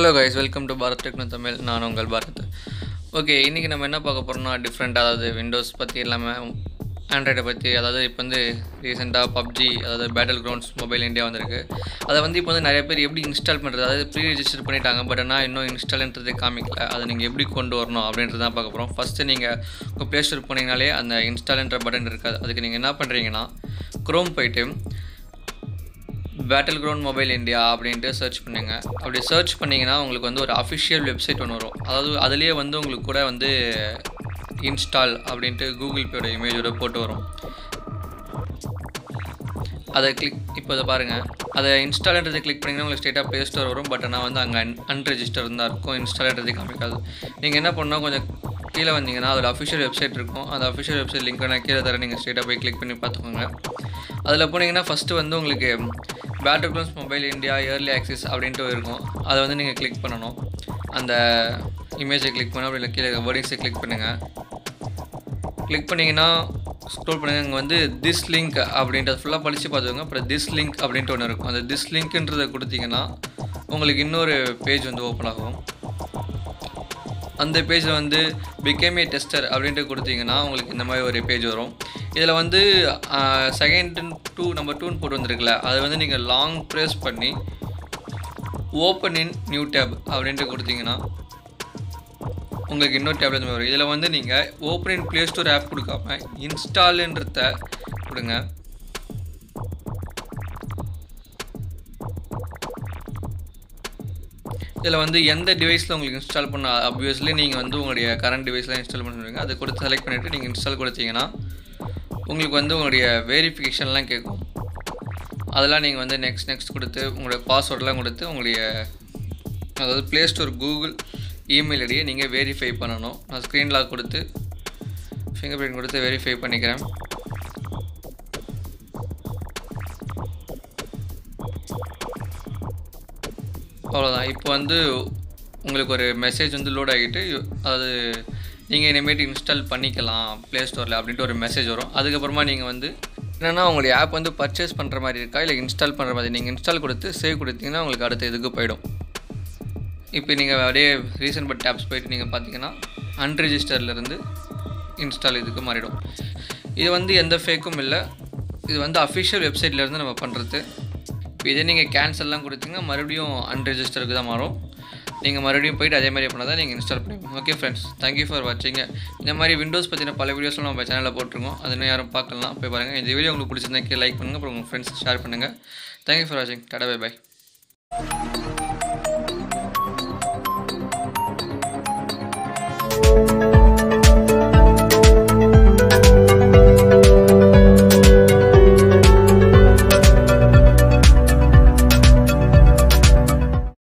hello guys welcome to Bharat techno Tamil நான் உங்கள் Bharat okay இன்றைக்கி நம்ம என்ன பார்க்க போகிறோம்னா டிஃப்ரெண்ட் அதாவது விண்டோஸ் பற்றி இல்லாமல் ஆண்ட்ராய்டை பற்றி அதாவது இப்போ வந்து ரீசெண்டாக பப்ஜி அதாவது பேட்டில் கிரவுண்ட்ஸ் மொபைல் இந்தியா வந்திருக்கு அதை வந்து இப்போ வந்து நிறைய பேர் எப்படி இன்ஸ்டால் பண்ணுறது அதாவது ப்ரீ ரெஜிஸ்டர் பண்ணிட்டாங்க பட் ஆனால் இன்னும் இன்ஸ்டால்ன்றது காமிக்கல அதை நீங்கள் எப்படி கொண்டு வரணும் அப்படின்றது தான் பார்க்க போகிறோம் ஃபஸ்ட்டு நீங்கள் உங்கள் ப்ளே ஸ்டோர் போனீங்கனாலே அந்த இன்ஸ்டால்ன்ற பட்டன் இருக்காது அதுக்கு நீங்கள் என்ன பண்ணுறீங்கன்னா க்ரோம் போயிட்டு பேட்டில் கிரவுண்ட் மொபைல் இந்தியா அப்படின்ட்டு சர்ச் பண்ணுங்க அப்படி சர்ச் பண்ணிங்கன்னா உங்களுக்கு வந்து ஒரு அஃபிஷியல் வெப்சைட் ஒன்று வரும் அதாவது அதுலேயே வந்து உங்களுக்கு கூட வந்து இன்ஸ்டால் அப்படின்ட்டு கூகுள் பேயோட இமேஜோட போட்டு வரும் அதை கிளிக் இப்போ இதை பாருங்கள் அதை இன்ஸ்டால்ன்றதை கிளிக் பண்ணிங்கன்னா உங்களுக்கு ஸ்ட்ரெயிட்டாக ப்ளே ஸ்டோர் வரும் பட் ஆனால் வந்து அங்கே அன் அன்ரெஜிஸ்டர் தான் இருக்கும் இன்ஸ்டால்ன்றது காமிக்காது நீங்கள் என்ன பண்ணால் கொஞ்சம் கீழே வந்தீங்கன்னா அதோட அஃபிஷியல் வெப்சைட் இருக்கும் அந்த அஃபிஷியல் வெப்சைட் லிங்க் நான் கீழே தர நீங்கள் ஸ்ட்ரெயிட்டாக போய் கிளிக் பண்ணி பார்த்துக்கோங்க அதில் போனீங்கன்னா ஃபஸ்ட்டு வந்து உங்களுக்கு battle grounds mobile India early access அப்படின்ட்டு இருக்கும் அதை வந்து நீங்கள் கிளிக் பண்ணணும் அந்த இமேஜை கிளிக் பண்ண அப்படி இல்லை கீழே வேர்டிங்ஸை கிளிக் பண்ணுங்கள் கிளிக் பண்ணிங்கன்னா ஸ்க்ரோல் பண்ணுங்கள் இங்கே வந்து திஸ் லிங்க் அப்படின்றது ஃபுல்லாக படித்து பார்த்துக்கோங்க அப்புறம் திஸ் லிங்க் அப்படின்ட்டு ஒன்று இருக்கும் அந்த திஸ் லிங்க்ன்றதை கொடுத்தீங்கன்னா உங்களுக்கு இன்னொரு பேஜ் வந்து ஓப்பன் ஆகும் அந்த பேஜில் வந்து பிகேம் ஏ டெஸ்டர் அப்படின்ட்டு கொடுத்தீங்கன்னா உங்களுக்கு இந்த மாதிரி ஒரு பேஜ் வரும் இதில் வந்து செகண்ட் டூ நம்பர் டூன்னு போட்டு வந்திருக்குல்ல அதை வந்து நீங்கள் லாங் ப்ரெஸ் பண்ணி ஓப்பன் இன் நியூ டேப் அப்படின்ட்டு கொடுத்தீங்கன்னா உங்களுக்கு இன்னொரு டேப்ல இருந்து வரும் இதில் வந்து நீங்கள் open in Play Store app கொடுக்காம இன்ஸ்டால்ன்றத கொடுங்க இதில் வந்து எந்த டிவைஸில் உங்களுக்கு இன்ஸ்டால் பண்ண அப்வியஸ்லி நீங்கள் வந்து உங்களுடைய கரண்ட் டிவைஸில் இன்ஸ்டால் பண்ணுவீங்க அதை கொடுத்து செலக்ட் பண்ணிவிட்டு நீங்கள் இன்ஸ்டால் கொடுத்தீங்கன்னா உங்களுக்கு வந்து உங்களுடைய வெரிஃபிகேஷன்லாம் கேட்கும் அதெல்லாம் நீங்கள் வந்து நெக்ஸ்ட் நெக்ஸ்ட் கொடுத்து உங்களுடைய பாஸ்வேர்டெலாம் கொடுத்து உங்களுடைய அதாவது ப்ளே ஸ்டோர் கூகுள் இமெயில் ஐடியை நீங்கள் வெரிஃபை பண்ணணும் நான் ஸ்க்ரீன் லாக் கொடுத்து ஃபிங்கர் பிரிண்ட் கொடுத்து வெரிஃபை பண்ணிக்கிறேன் அவ்வளோதான் இப்போ வந்து உங்களுக்கு ஒரு மெசேஜ் வந்து லோட் ஆகிட்டு அது நீங்கள் இனிமேட்டு இன்ஸ்டால் பண்ணிக்கலாம் ப்ளே ஸ்டோரில் அப்படின்ட்டு ஒரு மெசேஜ் வரும் அதுக்கப்புறமா நீங்கள் வந்து என்னென்னா உங்களுடைய ஆப் வந்து பர்ச்சேஸ் பண்ணுற மாதிரி இருக்கா இல்லை இன்ஸ்டால் பண்ணுற மாதிரி நீங்கள் இன்ஸ்டால் கொடுத்து சேவ் கொடுத்தீங்கன்னா உங்களுக்கு அடுத்த இதுக்கு போயிடும் இப்போ நீங்கள் அப்படியே ரீசன்ட் பட் டேப்ஸ் போயிட்டு நீங்கள் பார்த்தீங்கன்னா அன்ரிஜிஸ்டர்லேருந்து இன்ஸ்டால் இதுக்கு மாறிடும் இது வந்து எந்த ஃபேக்கும் இல்லை இது வந்து அஃபிஷியல் வெப்சைட்லேருந்து நம்ம பண்ணுறது இப்போ இதே நீங்கள் கேன்சல்லாம் கொடுத்தீங்கன்னா மறுபடியும் அன்ரிஜிஸ்டருக்கு தான் மாறும் நீங்கள் மறுபடியும் போயிட்டு அதே மாதிரி பண்ணால் தான் நீங்கள் இன்ஸ்டால் பண்ணுவீங்க okay friends thank you for watching இந்த மாதிரி விண்டோஸ் பற்றின பல வீடியோஸ்லாம் நம்ம சேனலில் போட்டிருக்கோம் அது இன்னும் யாரும் பார்க்கலாம் போய் பாருங்கள் இந்த வீடியோ உங்களுக்கு பிடிச்சிருந்தா லைக் பண்ணுங்கள் அப்புறம் உங்கள் ஃப்ரெண்ட்ஸ் ஷேர் பண்ணுங்கள் தேங்க்யூ ஃபார் வாட்சிங் டாடா பை பை